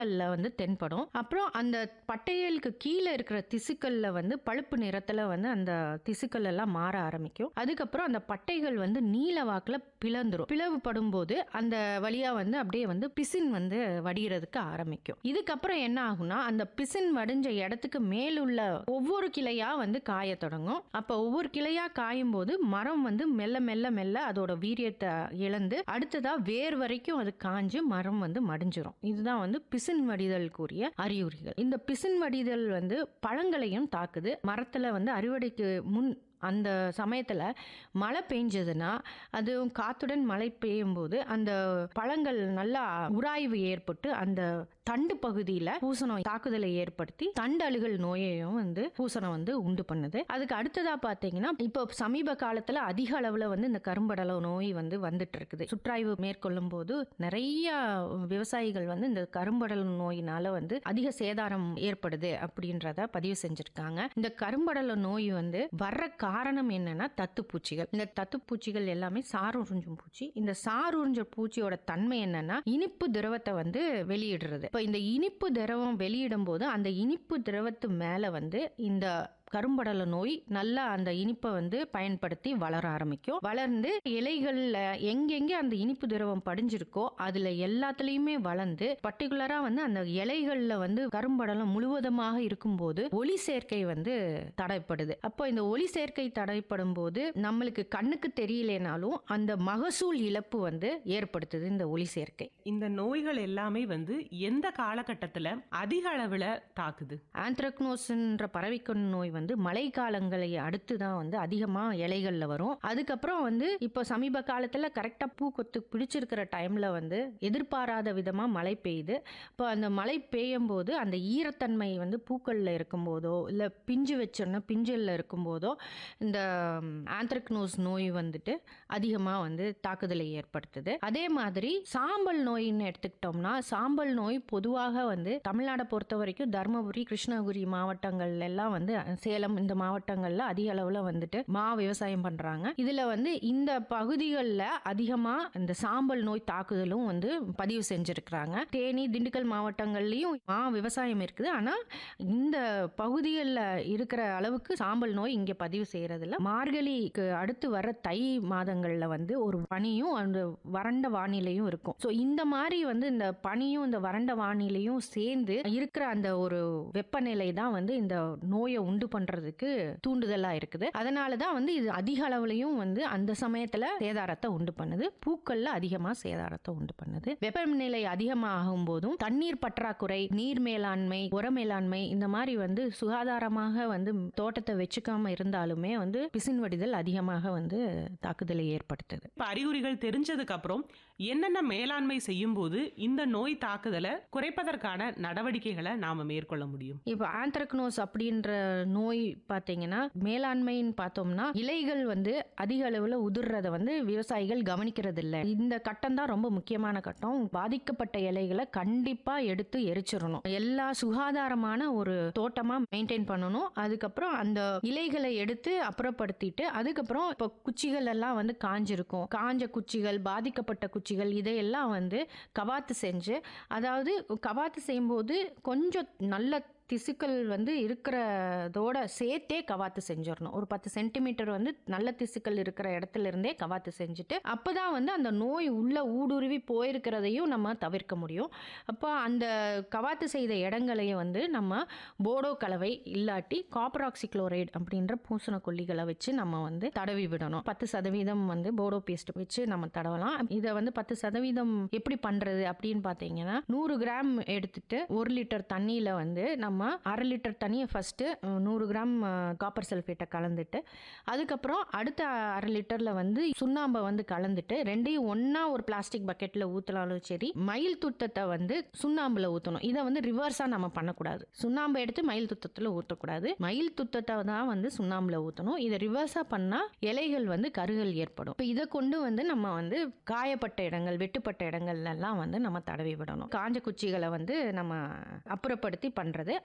பட்டைகள்ல வந்து தென்படும் அப்புறம் அந்த பட்டைகளுக்கு கீழே இருக்கிற திசுக்கள்ல வந்து பழுப்பு நிறத்துல வந்து அந்த திசுக்கள் எல்லாம் மாற ஆரம்பிக்கும் அதுக்கப்புறம் அந்த பட்டைகள் வந்து நீல வாக்குல பிளந்துரும் பிளவுபடும் போது அந்த வழியா வந்து அப்படியே வந்து பிசின் வந்து வடிகிறதுக்கு ஆரம்பிக்கும் இதுக்கப்புறம் என்ன ஆகும்னா அந்த பிசின் வடிஞ்ச இடத்துக்கு மேலுள்ள ஒவ்வொரு கிளையா வந்து காய தொடங்கும் அப்ப ஒவ்வொரு கிளையா காயும் போது மரம் வந்து மெல்ல மெல்ல மெல்ல அதோட வீரியத்தை இழந்து அடுத்ததா வேர் வரைக்கும் அது காஞ்சு மரம் வந்து மடிஞ்சிரும் இதுதான் வந்து பிசின் வடிதலுக்குரிய அறிகுறிகள் இந்த பிசின் வடிதல் வந்து பழங்களையும் தாக்குது மரத்துல வந்து அறுவடைக்கு முன் அந்த சமயத்தில் மழை பெஞ்சதுன்னா அதுவும் காத்துடன் மழை பெய்யும் போது அந்த பழங்கள் நல்லா உராய்வு ஏற்பட்டு அந்த தண்டு பகுதியில் பூசணம் தாக்குதலை ஏற்படுத்தி தண்டு அழுகல் நோயையும் வந்து பூசணம் வந்து உண்டு பண்ணுது அதுக்கு அடுத்ததாக பார்த்தீங்கன்னா இப்போ சமீப காலத்தில் அதிக அளவில் வந்து இந்த கரும்படல நோய் வந்து வந்துட்டு இருக்குது சுற்றாய்வு மேற்கொள்ளும் போது நிறைய விவசாயிகள் வந்து இந்த கரும்படல் நோயினால வந்து அதிக சேதாரம் ஏற்படுது அப்படின்றத பதிவு செஞ்சிருக்காங்க இந்த கரும்படல நோய் வந்து வர்ற காரணம் என்னன்னா தத்துப்பூச்சிகள் இந்த தத்துப்பூச்சிகள் எல்லாமே சாறு உறிஞ்சும் பூச்சி இந்த சாறு உறிஞ்ச பூச்சியோட தன்மை என்னன்னா இனிப்பு திரவத்தை வந்து வெளியிடுறது இப்போ இந்த இனிப்பு திரவம் வெளியிடும் போது அந்த இனிப்பு திரவத்து மேல வந்து இந்த கரும்படல நோய் நல்லா அந்த இனிப்பை வந்து பயன்படுத்தி வளர ஆரம்பிக்கும் வளர்ந்து இலைகள்ல எங்கெங்கே அந்த இனிப்பு திரவம் படிஞ்சிருக்கோ அதுல எல்லாத்துலயுமே வளர்ந்து பர்டிகுலரா வந்து அந்த இலைகள்ல வந்து கரும்படலம் முழுவதுமாக இருக்கும்போது ஒளி சேர்க்கை வந்து தடைப்படுது அப்போ இந்த ஒளி சேர்க்கை தடைப்படும் போது நம்மளுக்கு கண்ணுக்கு தெரியலனாலும் அந்த மகசூல் இழப்பு வந்து ஏற்படுத்துது இந்த ஒளி சேர்க்கை இந்த நோய்கள் எல்லாமே வந்து எந்த காலகட்டத்துல அதிக அளவுல தாக்குது ஆந்த்ரக்னோஸ்ன்ற பறவைக்கண் நோய் வந்து மழை காலங்களை அடுத்து தான் வந்து அதிகமாக இலைகளில் வரும் அதுக்கப்புறம் வந்து இப்போ சமீப காலத்தில் கரெக்டாக பூ கொத்து பிடிச்சிருக்கிற டைமில் வந்து எதிர்பாராத விதமாக மழை பெய்யுது இப்போ அந்த மழை பெய்யும் போது அந்த ஈரத்தன்மை வந்து பூக்களில் இருக்கும்போதோ இல்லை பிஞ்சு வச்சோன்னா பிஞ்சில் இருக்கும்போதோ இந்த ஆந்த்ரக்னோஸ் நோய் வந்துட்டு அதிகமாக வந்து தாக்குதலை ஏற்படுத்துது அதே மாதிரி சாம்பல் நோயின்னு எடுத்துக்கிட்டோம்னா சாம்பல் நோய் பொதுவாக வந்து தமிழ்நாடை பொறுத்த வரைக்கும் தருமபுரி கிருஷ்ணகிரி மாவட்டங்கள் எல்லாம் வந்து சேலம் இந்த மாவட்டங்கள்ல அதிக அளவுல வந்துட்டு மா விவசாயம் பண்றாங்க இதுல வந்து இந்த பகுதிகளில் அதிகமா இந்த சாம்பல் நோய் தாக்குதலும் வந்து பதிவு செஞ்சிருக்கிறாங்க தேனி திண்டுக்கல் மாவட்டங்கள்லயும் மா விவசாயம் இருக்குது ஆனா இந்த பகுதிகளில் இருக்கிற அளவுக்கு சாம்பல் நோய் இங்க பதிவு செய்யறதில்ல மார்கழிக்கு அடுத்து வர தை மாதங்கள்ல வந்து ஒரு பனியும் அந்த வறண்ட வானிலையும் இருக்கும் ஸோ இந்த மாதிரி வந்து இந்த பனியும் இந்த வறண்ட வானிலையும் சேர்ந்து இருக்கிற அந்த ஒரு வெப்பநிலை தான் வந்து இந்த நோயை உண்டு பண்றதுக்கு தூண்டுதலா இருக்குது அதனால தான் வந்து இது அதிக அளவுலையும் வந்து அந்த சமயத்துல சேதாரத்தை உண்டு பண்ணுது பூக்கள்ல அதிகமா சேதாரத்தை உண்டு பண்ணுது வெப்பநிலை அதிகமாகும் போதும் தண்ணீர் பற்றாக்குறை நீர் மேலாண்மை உர மேலாண்மை இந்த மாதிரி வந்து சுகாதாரமாக வந்து தோட்டத்தை வச்சுக்காம இருந்தாலுமே வந்து பிசின் வடிதல் அதிகமாக வந்து தாக்குதலை ஏற்படுத்துது இப்ப அறிகுறிகள் தெரிஞ்சதுக்கு அப்புறம் என்னென்ன மேலாண்மை செய்யும் போது இந்த நோய் தாக்குதலை குறைப்பதற்கான நடவடிக்கைகளை நாம மேற்கொள்ள முடியும் இப்போ ஆந்த்ரக்னோஸ் அப்படின்ற நோய் பார்த்தீங்கன்னா மேலாண்மைன்னு பார்த்தோம்னா இலைகள் வந்து அதிக அளவில் உதிர்றத வந்து விவசாயிகள் கவனிக்கிறது இல்லை இந்த கட்டம் தான் ரொம்ப முக்கியமான கட்டம் பாதிக்கப்பட்ட இலைகளை கண்டிப்பாக எடுத்து எரிச்சிடணும் எல்லா சுகாதாரமான ஒரு தோட்டமாக மெயின்டைன் பண்ணணும் அதுக்கப்புறம் அந்த இலைகளை எடுத்து அப்புறப்படுத்திட்டு அதுக்கப்புறம் இப்போ குச்சிகள் எல்லாம் வந்து காஞ்சிருக்கும் காஞ்ச குச்சிகள் பாதிக்கப்பட்ட குச்சிகள் இதையெல்லாம் வந்து கவாத்து செஞ்சு அதாவது கவாத்து செய்யும்போது கொஞ்சம் நல்ல திசுக்கள் வந்து இருக்கிறதோட சேர்த்தே கவாத்து செஞ்சிடணும் ஒரு பத்து சென்டிமீட்டர் வந்து நல்ல திசுக்கள் இருக்கிற இடத்துல இருந்தே கவாத்து செஞ்சுட்டு அப்பதான் வந்து அந்த நோய் உள்ள ஊடுருவி போயிருக்கிறதையும் நம்ம தவிர்க்க முடியும் அப்போ அந்த கவாத்து செய்த இடங்களையும் வந்து நம்ம போடோ கலவை இல்லாட்டி காப்பர் ஆக்சிக்ளோரைடு அப்படின்ற பூசண கொல்லிகளை வச்சு நம்ம வந்து தடவி விடணும் பத்து சதவீதம் வந்து போடோ பேஸ்ட் வச்சு நம்ம தடவலாம் இதை வந்து பத்து சதவீதம் எப்படி பண்றது அப்படின்னு பார்த்தீங்கன்னா நூறு கிராம் எடுத்துட்டு ஒரு லிட்டர் தண்ணியில வந்து நம்ம அரை லிட்டர் தண்ணியை ஃபர்ஸ்ட் நூறு கிராம் காப்பர் சல்ஃபேட்டை கலந்துட்டு அதுக்கப்புறம் அடுத்த அரை லிட்டர்ல வந்து சுண்ணாம்பை வந்து கலந்துட்டு ரெண்டையும் ஒண்ணா ஒரு பிளாஸ்டிக் பக்கெட்ல ஊத்தினாலும் சரி மயில் துத்தத்தை வந்து சுண்ணாம்புல ஊற்றணும் இதை வந்து ரிவர்ஸா நம்ம பண்ணக்கூடாது சுண்ணாம்பை எடுத்து மயில் துத்தத்துல ஊற்றக்கூடாது மயில் துத்தத்தை தான் வந்து சுண்ணாம்புல ஊற்றணும் இதை ரிவர்ஸா பண்ணா இலைகள் வந்து கருகள் ஏற்படும் இப்போ இதை கொண்டு வந்து நம்ம வந்து காயப்பட்ட இடங்கள் வெட்டுப்பட்ட இடங்கள்ல எல்லாம் வந்து நம்ம தடவி விடணும் காஞ்ச குச்சிகளை வந்து நம்ம அப்புறப்படுத்தி பண்றது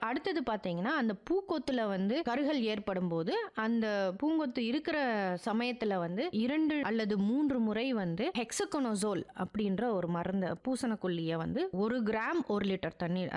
அடுத்தது பார்த்தீங்கன்னா அந்த பூக்கொத்துல வந்து கருகள் ஏற்படும் போது அந்த பூங்கொத்து இருக்கிற சமயத்துல வந்து இரண்டு அல்லது மூன்று முறை வந்து ஹெக்ஸகோனோசோல் அப்படின்ற ஒரு மருந்து பூசணக்கொல்லியை வந்து ஒரு கிராம் ஒரு லிட்டர் தண்ணீர்